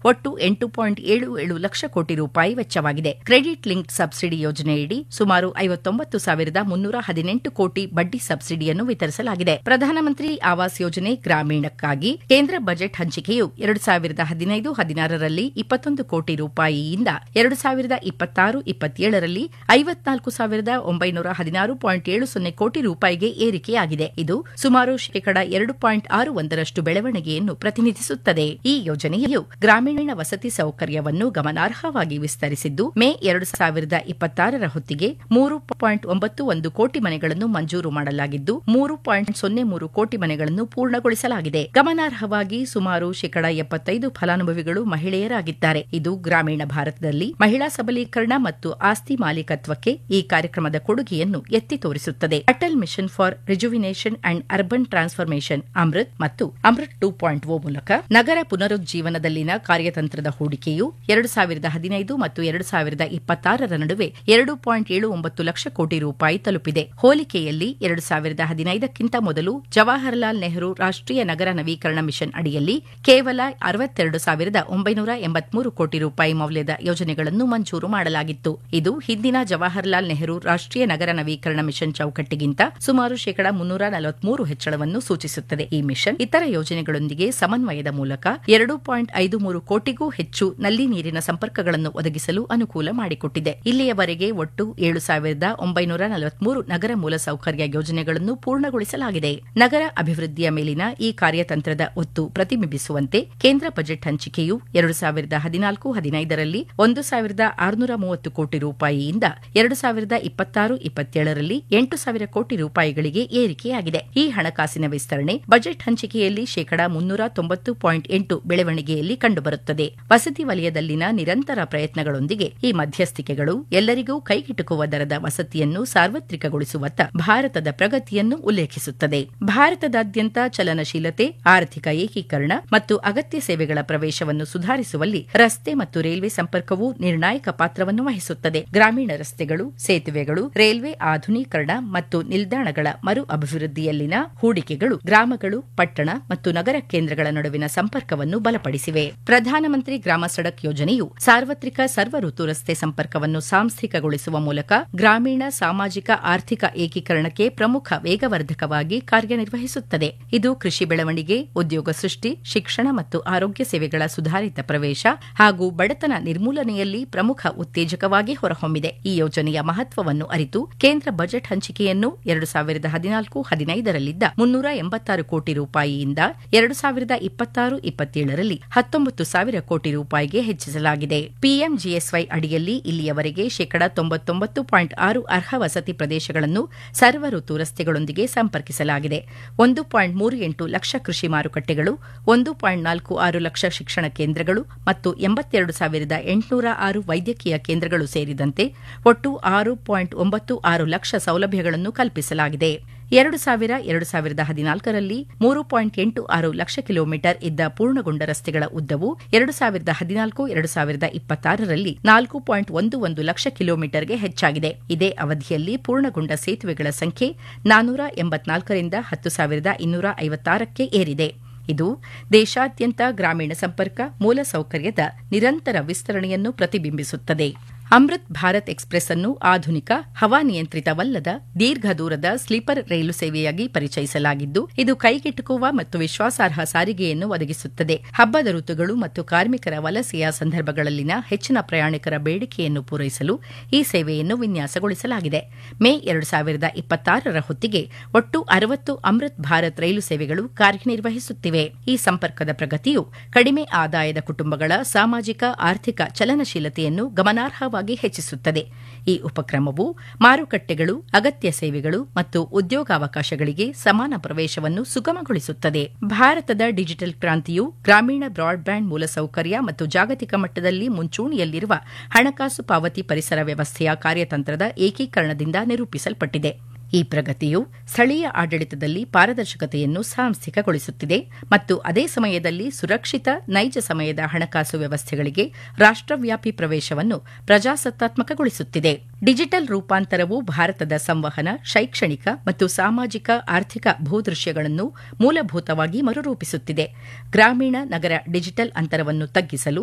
ಒಟ್ಟು ಎಂಟು ಪಾಯಿಂಟ್ ಏಳು ಏಳು ಲಕ್ಷ ಕೋಟಿ ರೂಪಾಯಿ ವೆಚ್ಚವಾಗಿದೆ ಕ್ರೆಡಿಟ್ ಲಿಂಕ್ಡ್ ಸಬ್ಸಿಡಿ ಯೋಜನೆಯಡಿ ಸುಮಾರು ಐವತ್ತೊಂಬತ್ತು ಸಾವಿರದ ಮುನ್ನೂರ ಹದಿನೆಂಟು ಕೋಟಿ ಬಡ್ಡಿ ಸಬ್ಸಿಡಿಯನ್ನು ವಿತರಿಸಲಾಗಿದೆ ಪ್ರಧಾನಮಂತ್ರಿ ಆವಾಸ್ ಯೋಜನೆ ಗ್ರಾಮೀಣಕ್ಕಾಗಿ ಕೇಂದ್ರ ಬಜೆಟ್ ಹಂಚಿಕೆಯು ಎರಡು ಸಾವಿರದ ಹದಿನೈದು ಹದಿನಾರರಲ್ಲಿ ಇಪ್ಪತ್ತೊಂದು ಕೋಟಿ ರೂಪಾಯಿಯಿಂದ ಎರಡು ಸಾವಿರದ ಇಪ್ಪತ್ತಾರು ಇಪ್ಪತ್ತೇಳರಲ್ಲಿ ಐವತ್ನಾಲ್ಕು ಸಾವಿರದ ಒಂಬೈನೂರ ಹದಿನಾರು ಪಾಯಿಂಟ್ ಏಳು ಸೊನ್ನೆ ಕೋಟಿ ರೂಪಾಯಿಗೆ ಏರಿಕೆಯಾಗಿದೆ ಇದು ಸುಮಾರು ಶೇಕಡ ಎರಡು ಪಾಯಿಂಟ್ ಆರು ಒಂದರಷ್ಟು ಬೆಳವಣಿಗೆಯನ್ನು ಪ್ರತಿನಿಧಿಸುತ್ತದೆ ಈ ಯೋಜನೆಯು ಗ್ರಾಮೀಣ ವಸತಿ ಸೌಕರ್ಯವನ್ನು ಗಮನಾರ್ಹವಾಗಿ ವಿಸ್ತರಿಸಿದ್ದು ಮೇ ಎರಡು ಸಾವಿರದ ಇಪ್ಪತ್ತಾರರ ಹೊತ್ತಿಗೆ ಮೂರು ಪಾಯಿಂಟ್ ಒಂಬತ್ತು ಒಂದು ಕೋಟಿ ಮನೆಗಳನ್ನು ಮಂಜೂರು ಮಾಡಲಾಗಿದ್ದು ಮೂರು ಪಾಯಿಂಟ್ ಸೊನ್ನೆ ಮೂರು ಕೋಟಿ ಮನೆಗಳನ್ನು ಪೂರ್ಣಗೊಳಿಸಲಾಗಿದೆ ಗಮನಾರ್ಹವಾಗಿ ಸುಮಾರು ಶೇಕಡ ಎಪ್ಪತ್ತೈದು ಫಲಾನುಭವಿಗಳು ಮಹಿಳೆಯರಾಗಿದ್ದಾರೆ ಇದು ಗ್ರಾಮೀಣ ಭಾರತದಲ್ಲಿ ಮಹಿಳಾ ಸಬಲೀಕರಣ ಮತ್ತು ಆಸ್ತಿ ಮಾಲೀಕತ್ವಕ್ಕೆ ಈ ಕಾರ್ಯಕ್ರಮದ ಕೊಡುಗೆಯನ್ನು ಎತ್ತಿ ತೋರಿಸುತ್ತದೆ Atal mission for rejuvenation and urban transformation Amrut ಮತ್ತು ಅಮೃತ್ ಟೂ ಪಾಯಿಂಟ್ ಓ ಮೂಲಕ ನಗರ ಪುನರುಜ್ಜೀವನದಲ್ಲಿನ ಕಾರ್ಯತಂತ್ರದ ಹೂಡಿಕೆಯು ಎರಡು ಸಾವಿರದ ಹದಿನೈದು ಮತ್ತು ಎರಡು ಸಾವಿರದ ಇಪ್ಪತ್ತಾರರ ನಡುವೆ ಎರಡು ಪಾಯಿಂಟ್ ಏಳು ಒಂಬತ್ತು ಲಕ್ಷ ಕೋಟಿ ರೂಪಾಯಿ ತಲುಪಿದೆ ಹೋಲಿಕೆಯಲ್ಲಿ ಎರಡು ಸಾವಿರದ ಹದಿನೈದಕ್ಕಿಂತ ಮೊದಲು ಜವಾಹರಲಾಲ್ ನೆಹರು ರಾಷ್ಟೀಯ ನಗರ ನವೀಕರಣ ಮಿಷನ್ ಅಡಿಯಲ್ಲಿ ಕೇವಲ ಅರವತ್ತೆರಡು ಸಾವಿರದ ಒಂಬೈನೂರ ಎಂಬತ್ಮೂರು ಕೋಟಿ ರೂಪಾಯಿ ಮೌಲ್ಯದ ಯೋಜನೆಗಳನ್ನು ಮಂಜೂರು ಮಾಡಲಾಗಿತ್ತು ಇದು ಹಿಂದಿನ ಜವಾಹರಲಾಲ್ ನೆಹರು ರಾಷ್ಟೀಯ ನಗರ ನವೀಕರಣ ಮಿಷನ್ ಚೌಕಟ್ಟಿಗಿಂತ ಸುಮಾರು ಶೇಕಡ ಮುನ್ನೂರ ನಲವತ್ಮೂರು ಹೆಚ್ಚಳವನ್ನು ಸೂಚಿಸುತ್ತದೆ ಈ ಮಿಷನ್ ಇತರ ಯೋಜನೆಗಳೊಂದಿಗೆ ಸಮನ್ವಯದ ಮೂಲಕ ಎರಡು ಪಾಯಿಂಟ್ ಐದು ಮೂರು ಕೋಟಿಗೂ ಹೆಚ್ಚು ನಲ್ಲಿ ನೀರಿನ ಸಂಪರ್ಕಗಳನ್ನು ಒದಗಿಸಲು ಅನುಕೂಲ ಮಾಡಿಕೊಟ್ಟಿದೆ ಇಲ್ಲಿಯವರೆಗೆ ಒಟ್ಟು ಏಳು ಸಾವಿರದ ಒಂಬೈನೂರ ನಲವತ್ಮೂರು ನಗರ ಮೂಲಸೌಕರ್ಯ ಯೋಜನೆಗಳನ್ನು ಪೂರ್ಣಗೊಳಿಸಲಾಗಿದೆ ನಗರ ಅಭಿವೃದ್ಧಿಯ ಮೇಲಿನ ಈ ಕಾರ್ಯತಂತ್ರದ ಒತ್ತು ಪ್ರತಿಬಿಂಬಿಸುವಂತೆ ಕೇಂದ್ರ ಬಜೆಟ್ ಹಂಚಿಕೆಯು ಎರಡು ಸಾವಿರದ ಹದಿನಾಲ್ಕು ಹದಿನೈದರಲ್ಲಿ ಒಂದು ಸಾವಿರದ ಆರುನೂರ ಮೂವತ್ತು ಕೋಟಿ ರೂಪಾಯಿಯಿಂದ ಎರಡು ಸಾವಿರದ ಇಪ್ಪತ್ತಾರು ಇಪ್ಪತ್ತೇಳರಲ್ಲಿ ಎಂಟು ಸಾವಿರ ಕೋಟಿ ರೂಪಾಯಿಗಳಿಗೆ ಏರಿಕೆಯಾಗಿದೆ ಈ ಹಣಕಾಸಿನ ವಿಸ್ತರಣೆ ಬಜೆಟ್ ಹಂಚಿಕೆಯಲ್ಲಿ ಶೇಕಡಾ ಮುನ್ನೂರ ತೊಂಬತ್ತು ಪಾಯಿಂಟ್ ಎಂಟು ಬೆಳವಣಿಗೆಯಲ್ಲಿ ಕಂಡುಬರುತ್ತದೆ ವಸತಿ ವಲಯದಲ್ಲಿನ ನಿರಂತರ ಪ್ರಯತ್ನಗಳೊಂದಿಗೆ ಈ ಮಧ್ಯಸ್ಥಿಕೆಗಳು ಎಲ್ಲರಿಗೂ ಕೈಗೆಟುಕುವ ದರದ ವಸತಿಯನ್ನು ಸಾರ್ವತ್ರಿಕಗೊಳಿಸುವತ್ತ ಭಾರತದ ಪ್ರಗತಿಯನ್ನು ಉಲ್ಲೇಖಿಸುತ್ತದೆ ಭಾರತದಾದ್ಯಂತ ಚಲನಶೀಲತೆ ಆರ್ಥಿಕ ಏಕೀಕರಣ ಮತ್ತು ಅಗತ್ಯ ಸೇವೆಗಳ ಪ್ರವೇಶವನ್ನು ಸುಧಾರಿಸುವಲ್ಲಿ ರಸ್ತೆ ಮತ್ತು ರೈಲ್ವೆ ಸಂಪರ್ಕವು ನಿರ್ಣಾಯಕ ಪಾತ್ರವನ್ನು ವಹಿಸುತ್ತದೆ ಗ್ರಾಮೀಣ ರಸ್ತೆಗಳು ಸೇತುವೆಗಳು ರೈಲ್ವೆ ಆಧುನೀಕರಣ ಮತ್ತು ನಿಲ್ದಾಣಗಳ ಮರು ಅಭಿವೃದ್ಧಿಯಲ್ಲಿನ ಹೂಡಿಕೆಗಳು ಗ್ರಾಮಗಳು ಪಟ್ಟಣ ಮತ್ತು ನಗರ ಕೇಂದ್ರಗಳ ನಡುವಿನ ಸಂಪರ್ಕವನ್ನು ಬಲಪಡಿಸಿವೆ ಪ್ರಧಾನಮಂತ್ರಿ ಗ್ರಾಮ ಸಡಕ್ ಯೋಜನೆಯು ಸಾರ್ವತ್ರಿಕ ಸರ್ವ ಋತು ರಸ್ತೆ ಸಂಪರ್ಕವನ್ನು ಸಾಂಸ್ಥಿಕಗೊಳಿಸುವ ಮೂಲಕ ಗ್ರಾಮೀಣ ಸಾಮಾಜಿಕ ಆರ್ಥಿಕ ಏಕೀಕರಣಕ್ಕೆ ಪ್ರಮುಖ ವೇಗವರ್ಧಕವಾಗಿ ಕಾರ್ಯನಿರ್ವಹಿಸುತ್ತದೆ ಇದು ಕೃಷಿ ಬೆಳವಣಿಗೆ ಉದ್ಯೋಗ ಸೃಷ್ಟಿ ಶಿಕ್ಷಣ ಮತ್ತು ಆರೋಗ್ಯ ಸೇವೆಗಳ ಸುಧಾರಿತ ಪ್ರವೇಶ ಹಾಗೂ ಬಡತನ ನಿರ್ಮೂಲನೆಯಲ್ಲಿ ಪ್ರಮುಖ ಉತ್ತೇಜಕವಾಗಿ ಹೊರಹೊಮ್ಮಿದೆ ಈ ಯೋಜನೆಯ ಮಹತ್ವವನ್ನು ಅರಿತು ಕೇಂದ್ರ ಬಜೆಟ್ ಹಂಚಿಕೆಯನ್ನು ಎರಡು ಸಾವಿರದ ಹದಿನಾಲ್ಕು ಹದಿನೈದರಲ್ಲಿದ್ದ ಮುನ್ನೂರ ಎಂಬತ್ತಾರು ಕೋಟಿ ರೂಪಾಯಿಯಿಂದ ಎರಡು ಸಾವಿರದ ಇಪ್ಪತ್ತಾರು ಇಪ್ಪತ್ತೇಳರಲ್ಲಿ ಹತ್ತೊಂಬತ್ತು ಸಾವಿರ ಕೋಟಿ ರೂಪಾಯಿಗೆ ಹೆಚ್ಚಿಸಲಾಗಿದೆ ಪಿಎಂಜಿಎಸ್ವೈ ಅಡಿಯಲ್ಲಿ ಇಲ್ಲಿಯವರೆಗೆ ಶೇಕಡಾ ತೊಂಬತ್ತೊಂಬತ್ತು ಪಾಯಿಂಟ್ ಆರು ಅರ್ಹ ವಸತಿ ಪ್ರದೇಶಗಳನ್ನು ಸರ್ವ ಋತು ರಸ್ತೆಗಳೊಂದಿಗೆ ಸಂಪರ್ಕಿಸಲಾಗಿದೆ ಒಂದು ಪಾಯಿಂಟ್ ಮೂರು ಎಂಟು ಲಕ್ಷ ಕೃಷಿ ಮಾರುಕಟ್ಟೆಗಳು ಒಂದು ಪಾಯಿಂಟ್ ನಾಲ್ಕು ಆರು ಲಕ್ಷ ಶಿಕ್ಷಣ ಕೇಂದ್ರಗಳು ಮತ್ತು ಎಂಬತ್ತೆರಡು ಸಾವಿರದ ಎಂಟುನೂರ ಆರು ವೈದ್ಯಕೀಯ ಕೇಂದ್ರಗಳು ಸೇರಿದಂತೆ ಒಟ್ಟು ಆರು ಪಾಯಿಂಟ್ ಒಂಬತ್ತು ಆರು ಲಕ್ಷ ಸೌಲಭ್ಯಗಳನ್ನು ಕಲ್ಪಿಸಲಾಗಿದೆ ಎರಡು ಸಾವಿರ ಎರಡು ಸಾವಿರದ ಹದಿನಾಲ್ಕರಲ್ಲಿ ಮೂರು ಪಾಯಿಂಟ್ ಎಂಟು ಆರು ಲಕ್ಷ ಕಿಲೋಮೀಟರ್ ಇದ್ದ ಪೂರ್ಣಗೊಂಡ ರಸ್ತೆಗಳ ಉದ್ದವು ಎರಡು ಸಾವಿರದ ಹದಿನಾಲ್ಕು ಎರಡು ಸಾವಿರದ ಇಪ್ಪತ್ತಾರರಲ್ಲಿ ನಾಲ್ಕು ಪಾಯಿಂಟ್ ಒಂದು ಒಂದು ಲಕ್ಷ ಕಿಲೋಮೀಟರ್ಗೆ ಹೆಚ್ಚಾಗಿದೆ ಇದೇ ಅವಧಿಯಲ್ಲಿ ಪೂರ್ಣಗೊಂಡ ಸೇತುವೆಗಳ ಸಂಖ್ಯೆ ನಾನೂರ ಎಂಬತ್ನಾಲ್ಕರಿಂದ ಹತ್ತು ಸಾವಿರದ ಇನ್ನೂರ ಐವತ್ತಾರಕ್ಕೆ ಏರಿದೆ ಇದು ದೇಶಾದ್ಯಂತ ಗ್ರಾಮೀಣ ಸಂಪರ್ಕ ಮೂಲಸೌಕರ್ಯದ ನಿರಂತರ ವಿಸ್ತರಣೆಯನ್ನು ಪ್ರತಿಬಿಂಬಿಸುತ್ತದೆ ಅಮೃತ್ ಭಾರತ್ ಎಕ್ಸ್ಪ್ರೆಸ್ ಅನ್ನು ಆಧುನಿಕ ಹವಾನಿಯಂತ್ರಿತವಲ್ಲದ ದೀರ್ಘ ದೂರದ ಸ್ಲೀಪರ್ ರೈಲು ಸೇವೆಯಾಗಿ ಪರಿಚಯಿಸಲಾಗಿದ್ದು ಇದು ಕೈಗೆಟುಕುವ ಮತ್ತು ವಿಶ್ವಾಸಾರ್ಹ ಸಾರಿಗೆಯನ್ನು ಒದಗಿಸುತ್ತದೆ ಹಬ್ಬದ ಋತುಗಳು ಮತ್ತು ಕಾರ್ಮಿಕರ ವಲಸೆಯ ಸಂದರ್ಭಗಳಲ್ಲಿನ ಹೆಚ್ಚಿನ ಪ್ರಯಾಣಿಕರ ಬೇಡಿಕೆಯನ್ನು ಪೂರೈಸಲು ಈ ಸೇವೆಯನ್ನು ವಿನ್ಯಾಸಗೊಳಿಸಲಾಗಿದೆ ಮೇ ಎರಡು ಸಾವಿರದ ಇಪ್ಪತ್ತಾರರ ಹೊತ್ತಿಗೆ ಒಟ್ಟು ಅರವತ್ತು ಅಮೃತ್ ಭಾರತ್ ರೈಲು ಸೇವೆಗಳು ಕಾರ್ಯನಿರ್ವಹಿಸುತ್ತಿವೆ ಈ ಸಂಪರ್ಕದ ಪ್ರಗತಿಯು ಕಡಿಮೆ ಆದಾಯದ ಕುಟುಂಬಗಳ ಸಾಮಾಜಿಕ ಆರ್ಥಿಕ ಚಲನಶೀಲತೆಯನ್ನು ಗಮನಾರ್ಹವಾಗಿ ಹೆಚ್ಚಿಸುತ್ತದೆ ಈ ಉಪಕ್ರಮವು ಮಾರುಕಟ್ಟೆಗಳು ಅಗತ್ಯ ಸೇವೆಗಳು ಮತ್ತು ಉದ್ಯೋಗಾವಕಾಶಗಳಿಗೆ ಸಮಾನ ಪ್ರವೇಶವನ್ನು ಸುಗಮಗೊಳಿಸುತ್ತದೆ ಭಾರತದ ಡಿಜಿಟಲ್ ಕ್ರಾಂತಿಯು ಗ್ರಾಮೀಣ ಬ್ರಾಡ್ಬ್ಯಾಂಡ್ ಮೂಲಸೌಕರ್ಯ ಮತ್ತು ಜಾಗತಿಕ ಮಟ್ಟದಲ್ಲಿ ಮುಂಚೂಣಿಯಲ್ಲಿರುವ ಹಣಕಾಸು ಪಾವತಿ ಪರಿಸರ ವ್ಯವಸ್ಥೆಯ ಕಾರ್ಯತಂತ್ರದ ಏಕೀಕರಣದಿಂದ ನಿರೂಪಿಸಲ್ಪಟ್ಟಿದೆ ಈ ಪ್ರಗತಿಯು ಸ್ಥಳೀಯ ಆಡಳಿತದಲ್ಲಿ ಪಾರದರ್ಶಕತೆಯನ್ನು ಸಾಂಸ್ಥಿಕಗೊಳಿಸುತ್ತಿದೆ ಮತ್ತು ಅದೇ ಸಮಯದಲ್ಲಿ ಸುರಕ್ಷಿತ ನೈಜ ಸಮಯದ ಹಣಕಾಸು ವ್ಯವಸ್ಥೆಗಳಿಗೆ ರಾಷ್ಟವ್ಯಾಪಿ ಪ್ರವೇಶವನ್ನು ಪ್ರಜಾಸತ್ತಾತ್ಮಕಗೊಳಿಸುತ್ತಿದೆ ಡಿಜಿಟಲ್ ರೂಪಾಂತರವು ಭಾರತದ ಸಂವಹನ ಶೈಕ್ಷಣಿಕ ಮತ್ತು ಸಾಮಾಜಿಕ ಆರ್ಥಿಕ ಭೂದೃಶ್ಯಗಳನ್ನು ಮೂಲಭೂತವಾಗಿ ಮರುರೂಪಿಸುತ್ತಿದೆ ಗ್ರಾಮೀಣ ನಗರ ಡಿಜಿಟಲ್ ಅಂತರವನ್ನು ತಗ್ಗಿಸಲು